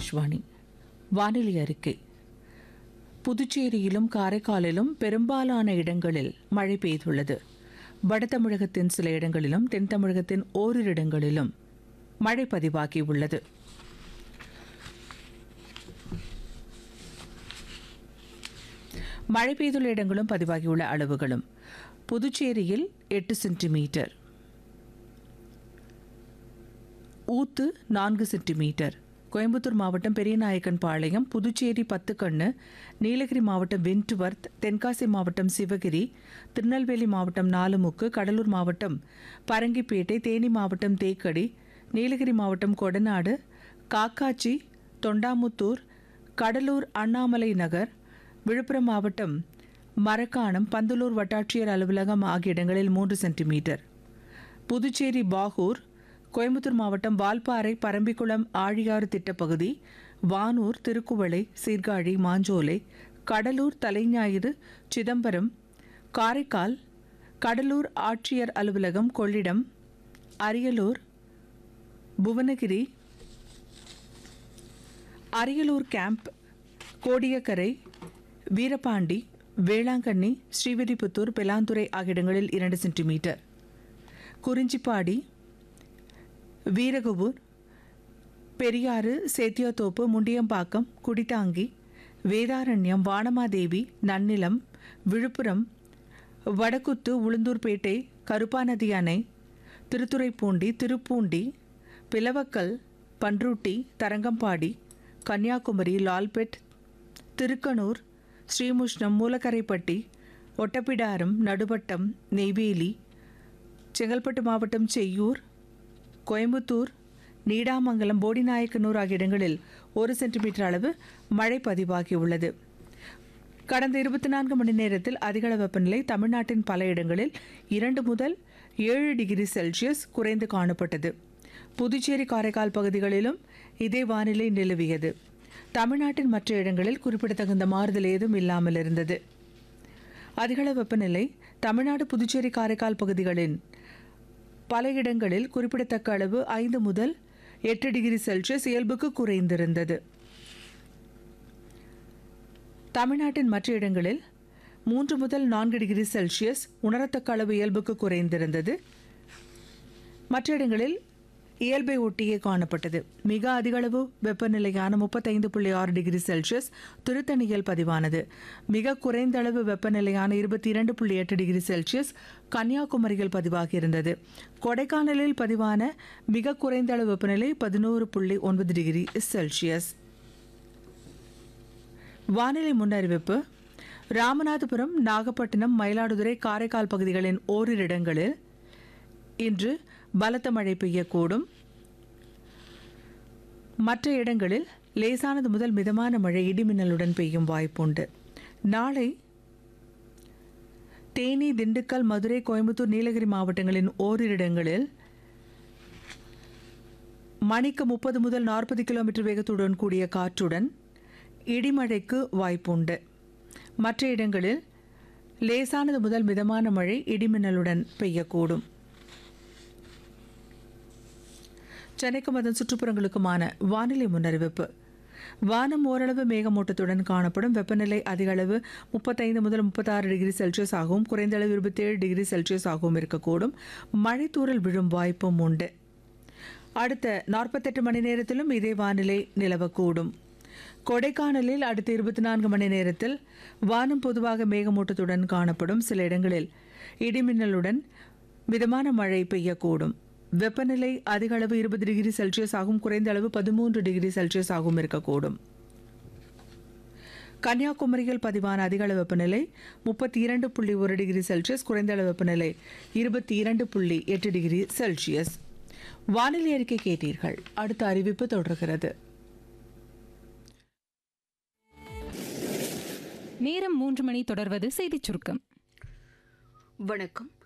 ஆகாஷ்வாணி வானிலை அறிக்கை புதுச்சேரியிலும் காரைக்காலிலும் பெரும்பாலான இடங்களில் மழை பெய்துள்ளது வட தமிழகத்தின் சில இடங்களிலும் தென் தமிழகத்தின் ஓரிரு இடங்களிலும் மழை பதிவாகியுள்ளது மழை பெய்துள்ள இடங்களும் பதிவாகியுள்ள அளவுகளும் புதுச்சேரியில் எட்டு சென்டிமீட்டர் ஊத்து நான்கு சென்டிமீட்டர் கோயம்புத்தூர் மாவட்டம் பெரியநாயக்கன் பாளையம் புதுச்சேரி பத்துக்கண்ணு நீலகிரி மாவட்டம் வென்ட்வர்த் தென்காசி மாவட்டம் சிவகிரி திருநெல்வேலி மாவட்டம் நாலுமுக்கு கடலூர் மாவட்டம் பரங்கிப்பேட்டை தேனி மாவட்டம் தேக்கடி நீலகிரி மாவட்டம் கொடநாடு காக்காச்சி தொண்டாமுத்தூர் கடலூர் அண்ணாமலை நகர் விழுப்புரம் மாவட்டம் மரக்காணம் பந்தலூர் வட்டாட்சியர் அலுவலகம் ஆகிய இடங்களில் மூன்று சென்டிமீட்டர் புதுச்சேரி பாகூர் கோயம்புத்தூர் மாவட்டம் வால்பாறை பரம்பிக்குளம் ஆழியாறு திட்டப்பகுதி வானூர் திருக்குவளை சீர்காழி மாஞ்சோலை கடலூர் தலைஞாயிறு சிதம்பரம் காரைக்கால் கடலூர் ஆட்சியர் அலுவலகம் கொள்ளிடம் அரியலூர் புவனகிரி அரியலூர் கேம்ப் கோடியக்கரை வீரபாண்டி வேளாங்கண்ணி ஸ்ரீவில்லிபுத்தூர் பெலாந்துறை ஆகிய இடங்களில் இரண்டு சென்டிமீட்டர் குறிஞ்சிப்பாடி வீரகுபூர் பெரியாறு சேத்தியாத்தோப்பு முண்டியம்பாக்கம் குடித்தாங்கி வேதாரண்யம் வானமாதேவி நன்னிலம் விழுப்புரம் வடக்குத்து உளுந்தூர்பேட்டை கருப்பாநதி அணை திருத்துறைப்பூண்டி திருப்பூண்டி பிளவக்கல் பன்ருட்டி தரங்கம்பாடி கன்னியாகுமரி லால்பெட் திருக்கனூர் ஸ்ரீமுஷ்ணம் மூலக்கரைப்பட்டி ஒட்டப்பிடாரம் நடுவட்டம் நெய்வேலி செங்கல்பட்டு மாவட்டம் செய்யூர் கோயம்புத்தூர் நீடாமங்கலம் போடிநாயக்கனூர் ஆகிய இடங்களில் ஒரு சென்டிமீட்டர் அளவு மழை பதிவாகியுள்ளது கடந்த இருபத்தி நான்கு மணி நேரத்தில் அதிகள வெப்பநிலை தமிழ்நாட்டின் பல இடங்களில் இரண்டு முதல் ஏழு டிகிரி செல்சியஸ் குறைந்து காணப்பட்டது புதுச்சேரி காரைக்கால் பகுதிகளிலும் இதே வானிலை நிலவியது தமிழ்நாட்டின் மற்ற இடங்களில் குறிப்பிடத்தகுந்த மாறுதல் ஏதும் இல்லாமல் இருந்தது அதிகள வெப்பநிலை தமிழ்நாடு புதுச்சேரி காரைக்கால் பகுதிகளின் பல இடங்களில் குறிப்பிடத்தக்க அளவு ஐந்து முதல் எட்டு டிகிரி செல்சியஸ் இயல்புக்கு குறைந்திருந்தது தமிழ்நாட்டின் மற்ற இடங்களில் மூன்று முதல் நான்கு டிகிரி செல்சியஸ் உணரத்தக்க அளவு இயல்புக்கு குறைந்திருந்தது மற்ற இடங்களில் இயல்பை ஒட்டியே காணப்பட்டது மிக அதிக அளவு வெப்பநிலையான முப்பத்தைந்து புள்ளி ஆறு டிகிரி செல்சியஸ் திருத்தணியில் பதிவானது மிக குறைந்த அளவு வெப்பநிலையான இருபத்தி இரண்டு புள்ளி எட்டு டிகிரி செல்சியஸ் கன்னியாகுமரியில் பதிவாகியிருந்தது கொடைக்கானலில் பதிவான மிக குறைந்த அளவு வெப்பநிலை பதினோரு புள்ளி ஒன்பது டிகிரி செல்சியஸ் வானிலை முன்னறிவிப்பு ராமநாதபுரம் நாகப்பட்டினம் மயிலாடுதுறை காரைக்கால் பகுதிகளின் ஓரிரு இடங்களில் இன்று பலத்த மழை பெய்யக்கூடும் மற்ற இடங்களில் லேசானது முதல் மிதமான மழை இடிமின்னலுடன் பெய்யும் வாய்ப்புண்டு நாளை தேனி திண்டுக்கல் மதுரை கோயம்புத்தூர் நீலகிரி மாவட்டங்களின் ஓரிரு இடங்களில் மணிக்கு முப்பது முதல் நாற்பது கிலோமீட்டர் வேகத்துடன் கூடிய காற்றுடன் இடிமழைக்கு வாய்ப்புண்டு மற்ற இடங்களில் லேசானது முதல் மிதமான மழை இடிமின்னலுடன் பெய்யக்கூடும் சென்னைக்கும் அதன் சுற்றுப்புறங்களுக்குமான வானிலை முன்னறிவிப்பு வானம் ஓரளவு மேகமூட்டத்துடன் காணப்படும் வெப்பநிலை அதிக அளவு முப்பத்தைந்து முதல் முப்பத்தாறு டிகிரி செல்சியஸ் ஆகவும் குறைந்த அளவு இருபத்தேழு டிகிரி செல்சியஸ் ஆகவும் இருக்கக்கூடும் மழைத்தூறல் விழும் வாய்ப்பும் உண்டு அடுத்த நாற்பத்தெட்டு மணி நேரத்திலும் இதே வானிலை நிலவக்கூடும் கொடைக்கானலில் அடுத்த இருபத்தி நான்கு மணி நேரத்தில் வானம் பொதுவாக மேகமூட்டத்துடன் காணப்படும் சில இடங்களில் இடிமின்னலுடன் மிதமான மழை பெய்யக்கூடும் வெப்பநிலை அதிக அளவு இருபது டிகிரி செல்சியஸ் ஆகும் குறைந்த அளவு பதிமூன்று டிகிரி செல்சியஸ் ஆகும் இருக்கக்கூடும் கன்னியாகுமரியில் பதிவான அதிக அளவு வெப்பநிலை முப்பத்தி இரண்டு புள்ளி ஒரு டிகிரி செல்சியஸ் குறைந்த அளவு வெப்பநிலை இருபத்தி இரண்டு புள்ளி எட்டு டிகிரி செல்சியஸ் வானிலை அறிக்கை கேட்டீர்கள் அடுத்த அறிவிப்பு தொடர்கிறது நேரம் மூன்று மணி தொடர்வது செய்திச் சுருக்கம் வணக்கம்